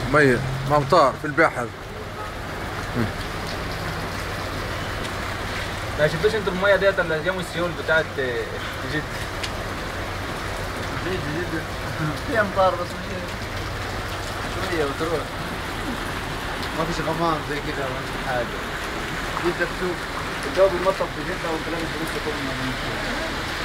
مية ممطار في البحر ما شفتوش انتوا الميه ديت اللي جابوا السيول بتاعت آه، جد جد جد في امطار بس مش شويه وتروح ما فيش غمام زي كذا ما فيش حاجه جدة تشوف الجو بيمطر في جدة وانت لابس لسه كل ما